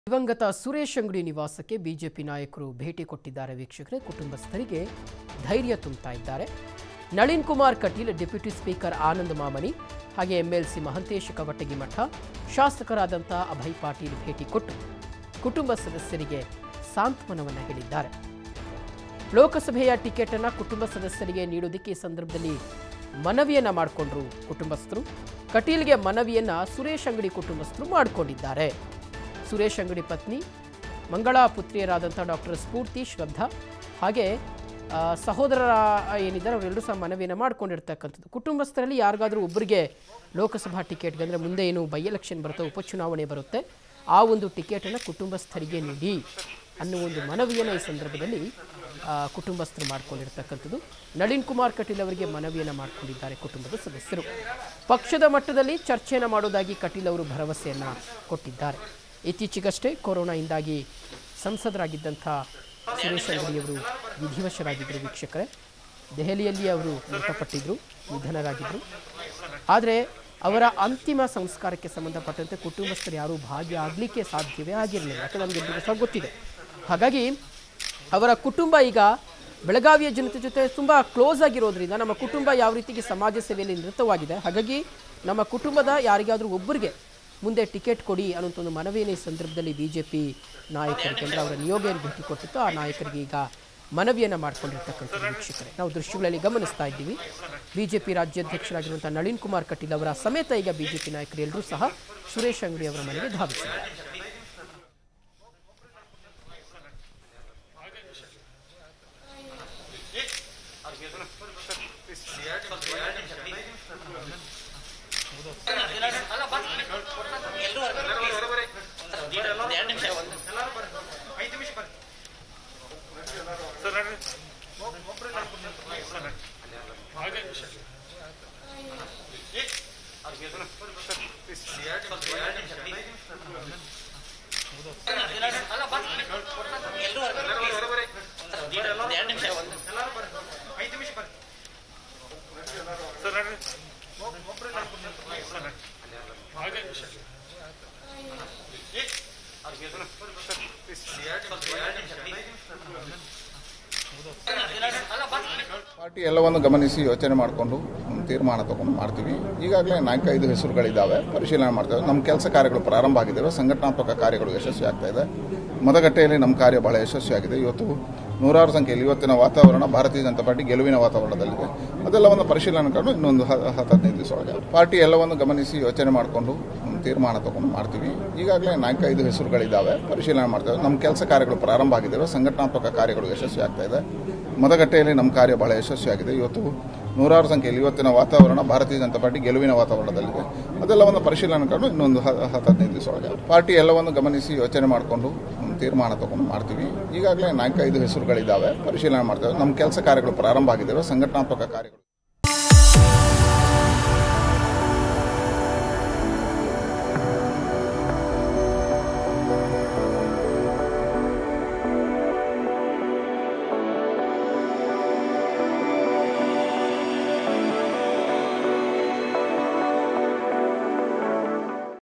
ದಿವಂಗತ ಸುರೇಶ್ ಅಂಗಡಿ ನಿವಾಸಕ್ಕೆ ಬಿಜೆಪಿ ನಾಯಕರು ಭೇಟಿ ಕೊಟ್ಟಿದ್ದಾರೆ ವೀಕ್ಷಕರೇ ಕುಟುಂಬಸ್ಥರಿಗೆ ಧೈರ್ಯ ತುಂಬುತ್ತಾ ಇದ್ದಾರೆ ನಳಿನ್ ಕುಮಾರ್ ಕಟೀಲ್ ಡೆಪ್ಯೂಟಿ ಸ್ಪೀಕರ್ ಆನಂದ್ ಮಾಮನಿ ಹಾಗೆ ಎಂಎಲ್ಸಿ ಮಹಂತೇಶ ಕವಟಗಿ ಮಠ ಶಾಸಕರಾದಂಥ ಅಭಯ್ ಪಾಟೀಲ್ ಭೇಟಿ ಕೊಟ್ಟು ಕುಟುಂಬ ಸದಸ್ಯರಿಗೆ ಸಾಂತ್ವನವನ್ನು ಹೇಳಿದ್ದಾರೆ ಲೋಕಸಭೆಯ ಟಿಕೆಟ್ ಅನ್ನ ಕುಟುಂಬ ಸದಸ್ಯರಿಗೆ ನೀಡೋದಕ್ಕೆ ಈ ಸಂದರ್ಭದಲ್ಲಿ ಮನವಿಯನ್ನ ಮಾಡಿಕೊಂಡ್ರು ಕುಟುಂಬಸ್ಥರು ಕಟೀಲ್ಗೆ ಮನವಿಯನ್ನ ಸುರೇಶ್ ಅಂಗಡಿ ಕುಟುಂಬಸ್ಥರು ಮಾಡಿಕೊಂಡಿದ್ದಾರೆ ಸುರೇಶ್ ಅಂಗಡಿ ಪತ್ನಿ ಮಂಗಳಾ ಪುತ್ರಿಯರಾದಂಥ ಡಾಕ್ಟರ್ ಸ್ಫೂರ್ತಿ ಶ್ರದ್ಧಾ ಹಾಗೆ ಆ, ಸಹೋದರರ ಏನಿದ್ದಾರೆ ಅವರೆಲ್ಲರೂ ಸಹ ಮನವಿಯನ್ನು ಮಾಡ್ಕೊಂಡಿರ್ತಕ್ಕಂಥದ್ದು ಕುಟುಂಬಸ್ಥರಲ್ಲಿ ಯಾರಿಗಾದರೂ ಒಬ್ಬರಿಗೆ ಲೋಕಸಭಾ ಟಿಕೆಟ್ಗೆ ಅಂದರೆ ಮುಂದೆ ಏನು ಬೈ ಎಲೆಕ್ಷನ್ ಬರುತ್ತೆ ಉಪಚುನಾವಣೆ ಬರುತ್ತೆ ಆ ಒಂದು ಟಿಕೆಟನ್ನು ಕುಟುಂಬಸ್ಥರಿಗೆ ನೀಡಿ ಅನ್ನೋ ಒಂದು ಮನವಿಯನ್ನು ಈ ಸಂದರ್ಭದಲ್ಲಿ ಆ, ಕುಟುಂಬಸ್ಥರು ಮಾಡ್ಕೊಂಡಿರ್ತಕ್ಕಂಥದ್ದು ನಳಿನ್ ಕುಮಾರ್ ಕಟೀಲ್ ಅವರಿಗೆ ಮನವಿಯನ್ನು ಮಾಡಿಕೊಂಡಿದ್ದಾರೆ ಕುಟುಂಬದ ಸದಸ್ಯರು ಪಕ್ಷದ ಮಟ್ಟದಲ್ಲಿ ಚರ್ಚೆಯನ್ನು ಮಾಡೋದಾಗಿ ಕಟೀಲ್ ಅವರು ಭರವಸೆಯನ್ನು ಕೊಟ್ಟಿದ್ದಾರೆ ಇತ್ತೀಚೆಗಷ್ಟೇ ಕೊರೋನಾಯಿಂದಾಗಿ ಸಂಸದರಾಗಿದ್ದಂಥ ಸುರೇಶ್ ಅಂಗಡಿಯವರು ವಿಧಿವಶರಾಗಿದ್ದರು ವೀಕ್ಷಕರೇ ದೆಹಲಿಯಲ್ಲಿ ಅವರು ಮೃತಪಟ್ಟಿದ್ದರು ನಿಧನರಾಗಿದ್ದರು ಆದರೆ ಅವರ ಅಂತಿಮ ಸಂಸ್ಕಾರಕ್ಕೆ ಸಂಬಂಧಪಟ್ಟಂತೆ ಕುಟುಂಬಸ್ಥರು ಯಾರೂ ಭಾಗಿಯಾಗಲಿಕ್ಕೆ ಸಾಧ್ಯವೇ ಆಗಿರಲಿಲ್ಲ ಯಾಕಂದ್ರೆ ನಮಗೆಲ್ಲರಿಗೂ ಸಹ ಗೊತ್ತಿದೆ ಹಾಗಾಗಿ ಅವರ ಕುಟುಂಬ ಈಗ ಬೆಳಗಾವಿಯ ಜನತೆ ಜೊತೆ ತುಂಬ ಕ್ಲೋಸ್ ಆಗಿರೋದ್ರಿಂದ ನಮ್ಮ ಕುಟುಂಬ ಯಾವ ರೀತಿಗೆ ಸಮಾಜ ಸೇವೆಯಲ್ಲಿ ನಿರತವಾಗಿದೆ ಹಾಗಾಗಿ ನಮ್ಮ ಕುಟುಂಬದ ಯಾರಿಗಾದರೂ ಒಬ್ಬರಿಗೆ ಮುಂದೆ ಟಿಕೆಟ್ ಕೊಡಿ ಅನ್ನೋಂಥ ಒಂದು ಮನವಿಯನ್ನು ಈ ಸಂದರ್ಭದಲ್ಲಿ ಬಿ ಜೆ ಪಿ ನಾಯಕರಿಗೆ ಅಂದರೆ ಅವರ ನಿಯೋಗಿಯನ್ನು ಭೇಟಿ ಕೊಟ್ಟಿತ್ತು ಆ ನಾಯಕರಿಗೆ ಈಗ ಮನವಿಯನ್ನು ಮಾಡಿಕೊಂಡಿರ್ತಕ್ಕಂಥದ್ದು ವೀಕ್ಷಕರೇ ನಾವು ದೃಶ್ಯಗಳಲ್ಲಿ ಗಮನಿಸ್ತಾ ಇದ್ದೀವಿ ಬಿ ಜೆ ಪಿ ರಾಜ್ಯಾಧ್ಯಕ್ಷರಾಗಿರುವಂಥ ನಳಿನ್ ಕುಮಾರ್ ಕಟೀಲ್ ಅವರ ಸಮೇತ ಈಗ ಬಿ ಜೆ ಪಿ ನಾಯಕರು ಎಲ್ಲರೂ ಸಹ ಸುರೇಶ್ ಅಂಗಡಿ ಅವರ ಮನೆಗೆ ಧಾವಿಸಿದ್ದಾರೆ ಪಾರ್ಟಿ ಎಲ್ಲವನ್ನು ಗಮನಿಸಿ ಯೋಚನೆ ಮಾಡಿಕೊಂಡು ಒಂದು ತೀರ್ಮಾನ ತಗೊಂಡು ಮಾಡ್ತೀವಿ ಈಗಾಗಲೇ ನಾಲ್ಕೈದು ಹೆಸರುಗಳಿದ್ದಾವೆ ಪರಿಶೀಲನೆ ಮಾಡ್ತೇವೆ ನಮ್ಮ ಕೆಲಸ ಕಾರ್ಯಗಳು ಪ್ರಾರಂಭ ಆಗಿದ್ದಾವೆ ಸಂಘಟನಾತ್ಮಕ ಕಾರ್ಯಗಳು ಯಶಸ್ವಿ ಆಗ್ತಾ ಇದೆ ಮತಗಟ್ಟೆಯಲ್ಲಿ ನಮ್ಮ ಕಾರ್ಯ ಬಹಳ ಯಶಸ್ವಿಯಾಗಿದೆ ಇವತ್ತು ನೂರಾರು ಸಂಖ್ಯೆಯಲ್ಲಿ ಇವತ್ತಿನ ವಾತಾವರಣ ಭಾರತೀಯ ಜನತಾ ಪಾರ್ಟಿ ಗೆಲುವಿನ ವಾತಾವರಣದಲ್ಲಿದೆ ಅದೆಲ್ಲವನ್ನು ಪರಿಶೀಲನೆ ಕಂಡು ಇನ್ನೊಂದು ಹ- ಹತ್ತು ಹದಿನೈದು ದಿವಸ ಒಳಗೆ ಪಾರ್ಟಿ ಎಲ್ಲವನ್ನು ಗಮನಿಸಿ ಯೋಚನೆ ಮಾಡಿಕೊಂಡು ಒಂದು ತೀರ್ಮಾನ ತಗೊಂಡು ಮಾಡ್ತೀವಿ ಈಗಾಗಲೇ ನಾಲ್ಕೈದು ಹೆಸರುಗಳಿದ್ದಾವೆ ಪರಿಶೀಲನೆ ಮಾಡ್ತೇವೆ ನಮ್ಮ ಕೆಲಸ ಕಾರ್ಯಗಳು ಪ್ರಾರಂಭ ಆಗಿದ್ದಾವೆ ಸಂಘಟನಾತ್ಮಕ ಕಾರ್ಯಗಳು ಯಶಸ್ವಿ ಆಗ್ತಾ ಇದೆ ಮತಗಟ್ಟೆಯಲ್ಲಿ ನಮ್ಮ ಕಾರ್ಯ ಬಹಳ ಯಶಸ್ವಿಯಾಗಿದೆ ಇವತ್ತು ನೂರಾರು ಸಂಖ್ಯೆಯಲ್ಲಿ ಇವತ್ತಿನ ವಾತಾವರಣ ಭಾರತೀಯ ಜನತಾ ಪಾರ್ಟಿ ಗೆಲುವಿನ ವಾತಾವರಣದಲ್ಲಿದೆ ಅದೆಲ್ಲವನ್ನು ಪರಿಶೀಲನೆ ಕಂಡು ಇನ್ನೊಂದು ಹ- ಹತ್ತು ಹದಿನೈದು ದಿವಸ ಒಳಗೆ ಪಾರ್ಟಿ ಎಲ್ಲವನ್ನು ಗಮನಿಸಿ ಯೋಚನೆ ಮಾಡಿಕೊಂಡು ಒಂದು ತೀರ್ಮಾನ ತಗೊಂಡು ಮಾಡ್ತೀವಿ ಈಗಾಗಲೇ ನಾಲ್ಕೈದು ಹೆಸರುಗಳಿದ್ದಾವೆ ಪರಿಶೀಲನೆ ಮಾಡ್ತೇವೆ ನಮ್ಮ ಕೆಲಸ ಕಾರ್ಯಗಳು ಪ್ರಾರಂಭ ಆಗಿದ್ದಾವೆ ಸಂಘಟನಾತ್ಮಕ ಕಾರ್ಯಗಳು